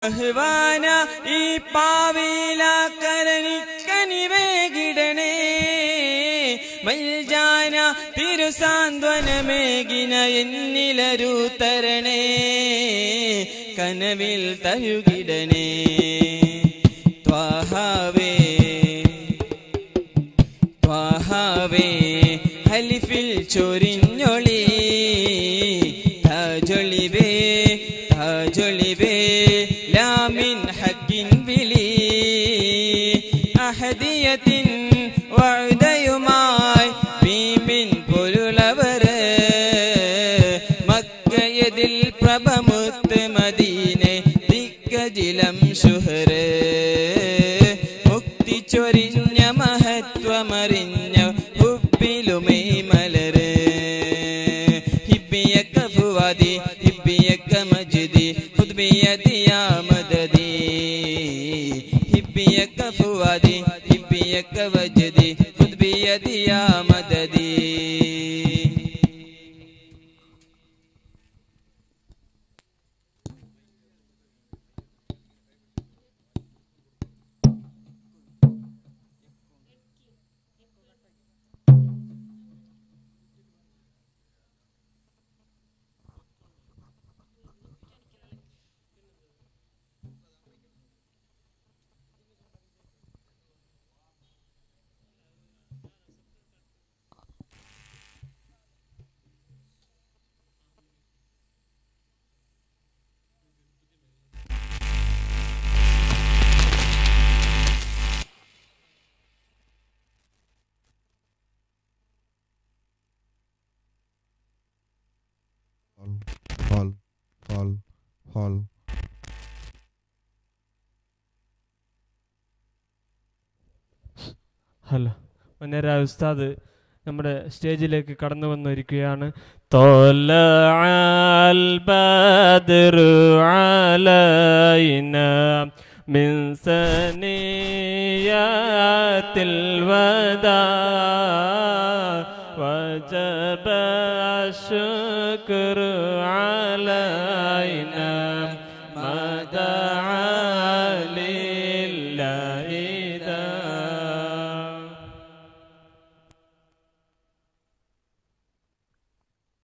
ബഹ്വാന ഈ പാവില കരണിക്കനിവേകിടണേ മൽജാന തിരുസാന്ത്വനമേകിന എന്നിലരു തരണേ കനവിൽ തഴുകിടണേ ത്വാഹാവേ ത്വാഹാവേ ഹലിഫിൽ ചൊരിഞ്ഞൊളി താജൊളിവേ താജൊളിവേ ലാമിൻ ഹക്കിൻ വിളി അഹദിയത്തിൻ വഴുതയുമായി ഭീമിൻ പൊരുളവര് മക്കയതിൽ പ്രഭമുത്ത് മദീനെ ദിക്കജിലം ശുഹര് മുക്തി ചൊരിഞ്ഞ മഹത്വമറിഞ്ഞ ഹുബിലുമേ മലര് ഹിബിയക്ക ഫുവാദി ഹിബിയക്ക മജിദി ഹുദ്ബിയതിയാ മദദി ഹിബിയക്ക ഫുവാദി ഹിബിയക്ക വജദി ഹുദ്ബിയതിയാ മദദി hall, hall, hall. ഹലോ മുന്നേര ഉസ്താദ് നമ്മുടെ സ്റ്റേജിലേക്ക് കടന്നു വന്നിരിക്കുകയാണ് തോലഅൽ ബദ്റു അലൈന മിൻ സനിയാത്തിൽ വദാ وجب الشكر علينا ما دام